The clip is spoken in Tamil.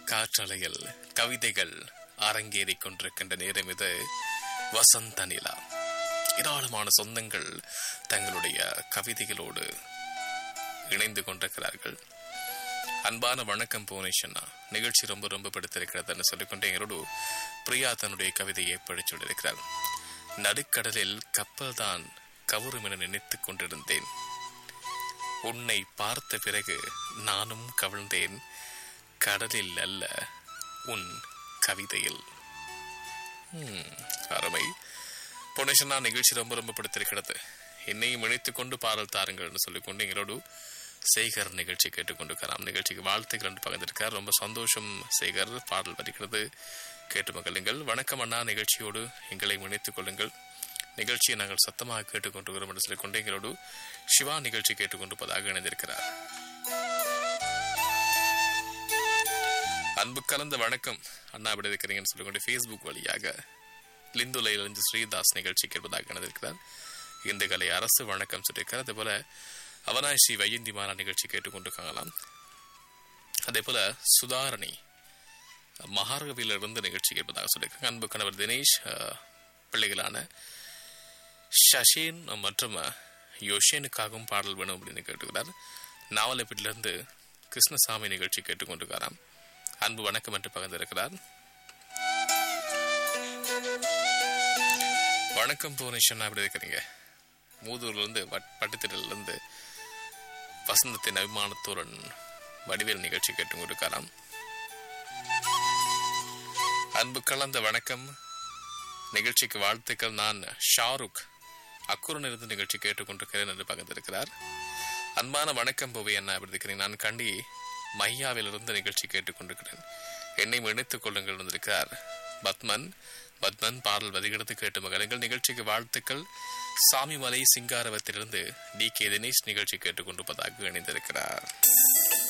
காற்றலையில் கவிதைகள் அரங்கேறிக் கொண்டிருக்கின்ற நேரம் இது வசந்த நிலா ஏராளமான சொந்தங்கள் தங்களுடைய கவிதைகளோடு இணைந்து கொண்டிருக்கிறார்கள் அன்பான வணக்கம் புவனேஸ்வரா நிகழ்ச்சி ரொம்ப ரொம்ப பிடித்திருக்கிறதுன்னு சொல்லிக்கொண்டே எங்களோடு பிரியா தன்னுடைய கவிதையை படிச்சுள்ளிருக்கிறார் நடுக்கடலில் கப்பல் தான் கவுரும் என நினைத்துக் கொண்டிருந்தேன் உன்னை பார்த்த பிறகு நானும் கவிழ்ந்தேன் கடலில் அல்ல உன் கவிதையில் ம், அருமை புனேஷனா நிகழ்ச்சி ரொம்ப ரொம்ப பிடித்திருக்கிறது என்னையும் இணைத்துக் கொண்டு பாடல் தாருங்கள்னு சொல்லிக்கொண்டு எங்களோடு சேகர் நிகழ்ச்சி கேட்டுக்கொண்டிருக்கலாம் நிகழ்ச்சிக்கு வாழ்த்துக்கள் என்று பகிர்ந்திருக்கார் ரொம்ப சந்தோஷம் சேகர் பாடல் வருகிறது கேட்டு மகிழுங்கள் வணக்கம் அண்ணா நிகழ்ச்சியோடு எங்களை இணைத்துக் கொள்ளுங்கள் நிகழ்ச்சியை நாங்கள் சத்தமாக கேட்டுக்கொண்டிருக்கிறோம் என்று சொல்லிக்கொண்டு எங்களோடு சிவா நிகழ்ச்சி கேட்டுக்கொண்டிருப்பதாக இணைந்திருக்கிறார் அன்பு கலந்த வணக்கம் அண்ணா எப்படி இருக்கிறீங்கன்னு சொல்லிக்கொண்டு ஃபேஸ்புக் வழியாக லிந்துலையிலிருந்து ஸ்ரீதாஸ் நிகழ்ச்சி கேட்பதாக இணைந்திருக்கிறார் இந்த கலை அரசு வணக்கம் சொல்லியிருக்கார் அதே போல அவனாய் ஸ்ரீ வையந்தி மாலா நிகழ்ச்சி கேட்டுக்கொண்டிருக்காங்களாம் அதே போல சுதாரணி மகார்கவியிலிருந்து நிகழ்ச்சி கேட்பதாக சொல்லியிருக்காங்க அன்பு கணவர் தினேஷ் அஹ், பிள்ளைகளான ஷஷேன் மற்றும் யோஷேனுக்காகவும் பாடல் வேணும் அப்படின்னு கேட்டுக்கிறார் நாவலப்பட்டிலிருந்து கிருஷ்ணசாமி நிகழ்ச்சி கேட்டுக்கொண்டிருக்காராம் அன்பு வணக்கம் என்று பகிர்ந்திருக்கிறார் வணக்கம் புவனேஸ்வரன் எப்படி இருக்கிறீங்க மூதூர்ல இருந்து பட்டுத்திடல இருந்து வசந்தத்தின் அபிமானத்துடன் வடிவேல் நிகழ்ச்சி கேட்டுக்கொண்டிருக்காராம் அன்பு கலந்த வணக்கம் நிகழ்ச்சிக்கு வாழ்த்துக்கள் நான் ஷாருக் அக்குரன் இருந்து நிகழ்ச்சி கேட்டுக்கொண்டிருக்கிறேன் என்று பகிர்ந்திருக்கிறார் அன்பான வணக்கம் புவி என்ன எப்படி இருக்கிறீங்க நான் கண்டி மையாவிலிருந்து நிகழ்ச்சி கேட்டுக்கொண்டிருக்கிறேன் என்னை இணைத்துக் கொள்ளுங்கள் வந்திருக்கிறார் பத்மன் பத்மன் பாடல் வதிகெடுத்து கேட்டு மகளுங்கள் நிகழ்ச்சிக்கு வாழ்த்துக்கள் சாமிமலை சிங்காரவத்திலிருந்து டி கே தினேஷ் நிகழ்ச்சி கேட்டுக்கொண்டிருப்பதாக இணைந்திருக்கிறார்